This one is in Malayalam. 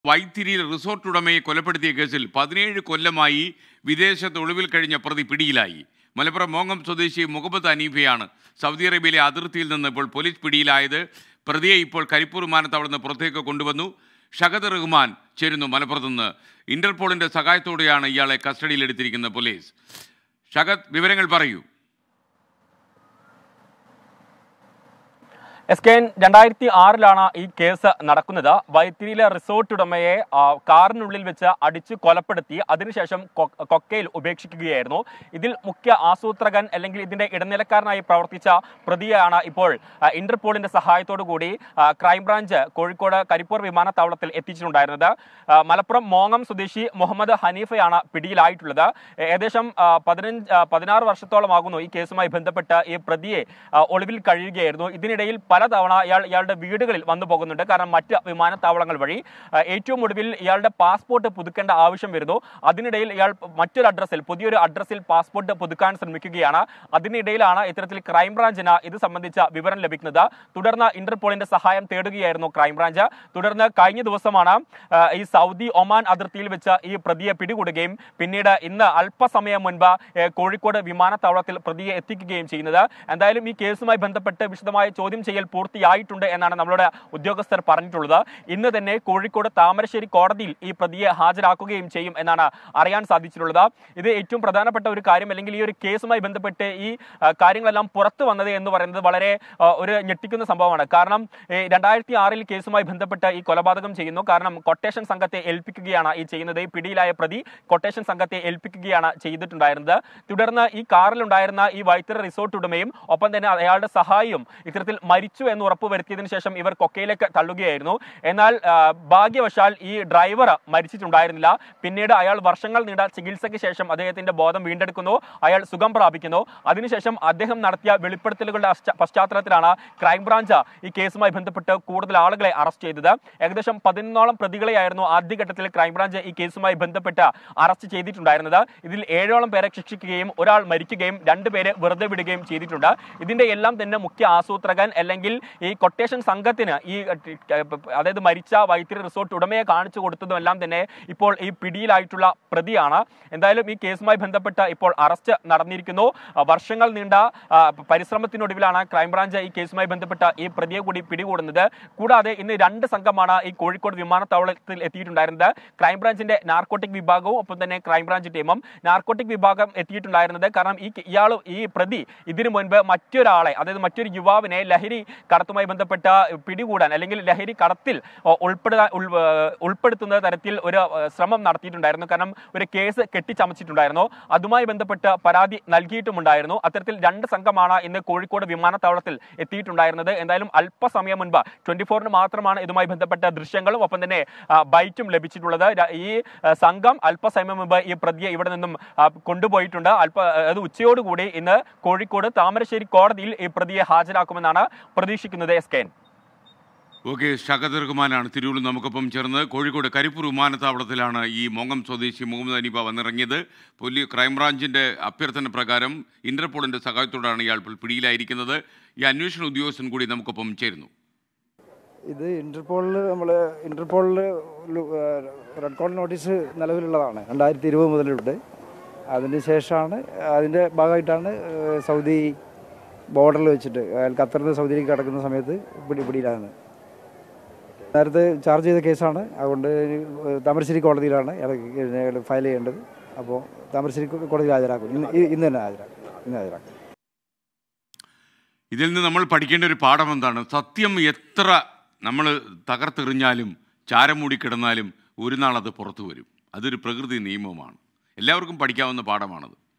വൈത്തിരിയിൽ റിസോർട്ട് ഉടമയെ കൊലപ്പെടുത്തിയ കേസിൽ പതിനേഴ് കൊല്ലമായി വിദേശത്ത് ഒളിവിൽ കഴിഞ്ഞ പ്രതി പിടിയിലായി മലപ്പുറം മോങ്ങം സ്വദേശി മുഹമ്മദ് അനീഫയാണ് സൗദി അറേബ്യയിലെ അതിർത്തിയിൽ നിന്ന് ഇപ്പോൾ പോലീസ് പിടിയിലായത് പ്രതിയെ ഇപ്പോൾ കരിപ്പൂർ വിമാനത്താവളത്തിൽ നിന്ന് പുറത്തേക്ക് കൊണ്ടുവന്നു ഷഹദ് റഹ്മാൻ ചേരുന്നു മലപ്പുറത്ത് നിന്ന് ഇന്റർപോളിന്റെ സഹായത്തോടെയാണ് ഇയാളെ കസ്റ്റഡിയിലെടുത്തിരിക്കുന്ന പോലീസ് ഷഹദ് വിവരങ്ങൾ പറയൂ എസ് കെ എൻ രണ്ടായിരത്തി ആറിലാണ് ഈ കേസ് നടക്കുന്നത് വൈത്തിരിയിലെ റിസോർട്ട് ഉടമയെ ആ, കാറിനുള്ളിൽ വെച്ച് അടിച്ച് കൊലപ്പെടുത്തി അതിനുശേഷം കൊ- കൊക്കയിൽ ഉപേക്ഷിക്കുകയായിരുന്നു ഇതിൽ മുഖ്യ ആസൂത്രകൻ അല്ലെങ്കിൽ ഇതിന്റെ ഇടനിലക്കാരനായി പ്രവർത്തിച്ച പ്രതിയെയാണ് ഇപ്പോൾ ആ, ഇന്റർപോളിന്റെ സഹായത്തോടു കൂടി ആ, ക്രൈംബ്രാഞ്ച് കോഴിക്കോട് കരിപ്പൂർ വിമാനത്താവളത്തിൽ എത്തിച്ചിട്ടുണ്ടായിരുന്നത് ആ, മലപ്പുറം മോങ്ങം സ്വദേശി മുഹമ്മദ് ഹനീഫയാണ് പിടിയിലായിട്ടുള്ളത് ഏകദേശം ആ, പതിനഞ്ച് ആ, പതിനാറ് വർഷത്തോളമാകുന്നു ഈ കേസുമായി ബന്ധപ്പെട്ട് ഈ പ്രതിയെ ആ, ഒളിവിൽ കഴിയുകയായിരുന്നു ഇതിനിടയിൽ പലതവണ ഇയാൾ ഇയാളുടെ വീടുകളിൽ വന്നു പോകുന്നുണ്ട് കാരണം മറ്റ് വിമാനത്താവളങ്ങൾ വഴി ആ, ഏറ്റവും ഒടുവിൽ ഇയാളുടെ പാസ്പോർട്ട് പുതുക്കേണ്ട ആവശ്യം വരുന്നു അതിനിടയിൽ ഇയാൾ മറ്റൊരു അഡ്രസ്സിൽ പുതിയൊരു അഡ്രസ്സിൽ പാസ്പോർട്ട് പുതുക്കാൻ ശ്രമിക്കുകയാണ് അതിനിടയിലാണ് ഇത്തരത്തിൽ ക്രൈംബ്രാഞ്ചിന് ഇത് സംബന്ധിച്ച വിവരം ലഭിക്കുന്നത് തുടർന്ന് ഇന്റർപോളിന്റെ സഹായം തേടുകയായിരുന്നു ക്രൈംബ്രാഞ്ച് തുടർന്ന് കഴിഞ്ഞ ദിവസമാണ് ആ, ഈ സൗദി ഒമാൻ അതിർത്തിയിൽ വെച്ച് ഈ പ്രതിയെ പിടികൂടുകയും പിന്നീട് ഇന്ന് അല്പസമയം മുൻപ് ഏ, കോഴിക്കോട് വിമാനത്താവളത്തിൽ പ്രതിയെ എത്തിക്കുകയും ചെയ്യുന്നത് എന്തായാലും ഈ കേസുമായി ബന്ധപ്പെട്ട് വിശദമായ ചോദ്യം ചെയ്യൽ പൂർത്തിയായിട്ടുണ്ട് എന്നാണ് നമ്മളോട് ഉദ്യോഗസ്ഥർ പറഞ്ഞിട്ടുള്ളത് ഇന്ന് തന്നെ കോഴിക്കോട് താമരശ്ശേരി കോടതിയിൽ ഈ പ്രതിയെ ഹാജരാക്കുകയും ചെയ്യും എന്നാണ് അറിയാൻ സാധിച്ചിട്ടുള്ളത് ഇത് ഏറ്റവും പ്രധാനപ്പെട്ട ഒരു കാര്യം അല്ലെങ്കിൽ ഈ ഒരു കേസുമായി ബന്ധപ്പെട്ട് ഈ ആ, കാര്യങ്ങളെല്ലാം പുറത്തു വന്നത് എന്ന് പറയുന്നത് വളരെ ആ, ഒരു ഞെട്ടിക്കുന്ന സംഭവമാണ് കാരണം രണ്ടായിരത്തി ആറിൽ കേസുമായി ബന്ധപ്പെട്ട് ഈ കൊലപാതകം ചെയ്യുന്നു കാരണം കൊട്ടേഷൻ സംഘത്തെ ഏൽപ്പിക്കുകയാണ് ഈ ചെയ്യുന്നത് ഈ പിടിയിലായ പ്രതി കൊട്ടേഷൻ സംഘത്തെ ഏൽപ്പിക്കുകയാണ് ചെയ്തിട്ടുണ്ടായിരുന്നത് തുടർന്ന് ഈ കാറിലുണ്ടായിരുന്ന ഈ വൈത്തിര റിസോർട്ട് ഉടമയും ഒപ്പം തന്നെ അയാളുടെ സഹായിയും ഇത്തരത്തിൽ മരിച്ചു എന്ന് ഉറപ്പുവരുത്തിയതിനു ശേഷം ഇവർ കൊക്കയിലേക്ക് തള്ളുകയായിരുന്നു എന്നാൽ ആ, ഭാഗ്യവശാൽ ഈ ഡ്രൈവർ മരിച്ചിട്ടുണ്ടായിരുന്നില്ല പിന്നീട് അയാൾ വർഷങ്ങൾ നീണ്ട ചികിത്സയ്ക്ക് ശേഷം അദ്ദേഹത്തിന്റെ ബോധം വീണ്ടെടുക്കുന്നു അയാൾ സുഖം പ്രാപിക്കുന്നു അതിനുശേഷം അദ്ദേഹം നടത്തിയ വെളിപ്പെടുത്തലുകളുടെ അശ്ച- പശ്ചാത്തലത്തിലാണ് ക്രൈംബ്രാഞ്ച് ഈ കേസുമായി ബന്ധപ്പെട്ട് കൂടുതൽ ആളുകളെ അറസ്റ്റ് ചെയ്തത് ഏകദേശം പതിനൊന്നോളം പ്രതികളെയായിരുന്നു ആദ്യഘട്ടത്തിൽ ക്രൈംബ്രാഞ്ച് ഈ കേസുമായി ബന്ധപ്പെട്ട് അറസ്റ്റ് ചെയ്തിട്ടുണ്ടായിരുന്നത് ഇതിൽ ഏഴോളം പേരെ ശിക്ഷിക്കുകയും ഒരാൾ മരിക്കുകയും രണ്ടുപേരെ വെറുതെ വിടുകയും ചെയ്തിട്ടുണ്ട് ഇതിന്റെ എല്ലാം തന്നെ മുഖ്യ ആസൂത്രകൻ അല്ലെങ്കിൽ ഈ കൊട്ടേഷൻ സംഘത്തിന് ഈ അതായത് മരിച്ച വൈത്തിരി റിസോർട്ട് ഉടമയെ കാണിച്ചു കൊടുത്തതും എല്ലാം തന്നെ ഇപ്പോൾ ഈ പിടിയിലായിട്ടുള്ള പ്രതിയാണ് എന്തായാലും ഈ കേസുമായി ബന്ധപ്പെട്ട് ഇപ്പോൾ അറസ്റ്റ് നടന്നിരിക്കുന്നു ആ, വർഷങ്ങൾ നീണ്ട ആ, പരിശ്രമത്തിനൊടുവിലാണ് ക്രൈംബ്രാഞ്ച് ഈ കേസുമായി ബന്ധപ്പെട്ട ഈ പ്രതിയെ കൂടി പിടികൂടുന്നത് കൂടാതെ ഇന്ന് രണ്ട് സംഘമാണ് ഈ കോഴിക്കോട് വിമാനത്താവളത്തിൽ എത്തിയിട്ടുണ്ടായിരുന്നത് ക്രൈംബ്രാഞ്ചിന്റെ നാർക്കോട്ടിക് വിഭാഗവും ഒപ്പം തന്നെ ക്രൈംബ്രാഞ്ച് ടീമും നാർക്കോട്ടിക് വിഭാഗം എത്തിയിട്ടുണ്ടായിരുന്നത് കാരണം ഈ ഇയാൾ ഈ പ്രതി ഇതിനു മുൻപ് മറ്റൊരാളെ അതായത് മറ്റൊരു യുവാവിനെ ലഹരി കടത്തുമായി ബന്ധപ്പെട്ട പിടികൂടാൻ അല്ലെങ്കിൽ ലഹരി കടത്തിൽ ഓ, ഉൾപ്പെടുത്താൻ ഉൾ- ഏർ ഉൾപ്പെടുത്തുന്ന തരത്തിൽ ഒരു ഏർ, ശ്രമം നടത്തിയിട്ടുണ്ടായിരുന്നു കാരണം ഒരു കേസ് കെട്ടിച്ചമച്ചിട്ടുണ്ടായിരുന്നു അതുമായി ബന്ധപ്പെട്ട് പരാതി നൽകിയിട്ടുമുണ്ടായിരുന്നു അത്തരത്തിൽ രണ്ട് സംഘമാണ് ഇന്ന് കോഴിക്കോട് വിമാനത്താവളത്തിൽ എത്തിയിട്ടുണ്ടായിരുന്നത് എന്തായാലും അല്പസമയം മുൻപ് ട്വന്റി ഫോറിന് മാത്രമാണ് ഇതുമായി ബന്ധപ്പെട്ട ദൃശ്യങ്ങളും ഒപ്പം തന്നെ ആ, ബൈറ്റും ലഭിച്ചിട്ടുള്ളത് ര- ഈ ആ, സംഘം അല്പസമയം മുമ്പ് ഈ പ്രതിയെ ഇവിടെ നിന്നും ആ, കൊണ്ടുപോയിട്ടുണ്ട് അല്പ അത് ഉച്ചയോടുകൂടി ഇന്ന് കോഴിക്കോട് താമരശ്ശേരി കോടതിയിൽ ഈ പ്രതിയെ ഹാജരാക്കുമെന്നാണ് പ്രതീക്ഷിക്കുന്നത് S K N okay Shahad റഹ്മാനാണ് തിരൂരിൽ നമുക്കൊപ്പം ചേർന്ന് കോഴിക്കോട് കരിപ്പൂർ വിമാനത്താവളത്തിലാണ് ഈ മോങ്ങം സ്വദേശി മുഹമ്മദ് അനീബ വന്നിറങ്ങിയത് പോലീസ് ക്രൈംബ്രാഞ്ചിൻ്റെ അഭ്യർത്ഥന പ്രകാരം ഇന്റർപോളിൻ്റെ സഹായത്തോടാണ് ഇയാൾ ഇപ്പോൾ പിടിയിലായിരിക്കുന്നത് ഈ അന്വേഷണ ഉദ്യോഗസ്ഥൻ കൂടി നമുക്കൊപ്പം ചേരുന്നു ഇത് ഇന്റർപോളിൽ നമ്മൾ ഇന്റർപോളിൽ റെഡ് കോൾ നോട്ടീസ് നിലവിലുള്ളതാണ് രണ്ടായിരത്തി ഇരുപത് മുതലുണ്ട് അതിന് ശേഷമാണ് അതിൻ്റെ ഭാഗമായിട്ടാണ് ഏഹ്, സൗദി ബോർഡറിൽ വെച്ചിട്ട് അയാൾ ഖത്തറിൽ നിന്ന് സൗദിയിലേക്ക് കടക്കുന്ന സമയത്ത് പിടി പിടിയിലാകുന്നത് നേരത്തെ ചാർജ് ചെയ്ത കേസാണ് അതുകൊണ്ട് ഏഹ്, താമരശ്ശേരി കോടതിയിലാണ് അയാൾ ഫയൽ ചെയ്യേണ്ടത് അപ്പോൾ താമരശ്ശേരി കോടതിയിൽ ഹാജരാക്കും ഇന്ന് ഇന്ന് തന്നെ ഹാജരാക്കും ഇന്ന് ഹാജരാക്കും ഇതിൽ നിന്ന് നമ്മൾ പഠിക്കേണ്ട ഒരു പാഠം എന്താണ് സത്യം എത്ര നമ്മൾ തകർത്തെറിഞ്ഞാലും ചാരം മൂടി കിടന്നാലും ഒരു നാൾ അത് പുറത്തു വരും അതൊരു പ്രകൃതി നിയമമാണ് എല്ലാവർക്കും പഠിക്കാവുന്ന പാഠമാണത്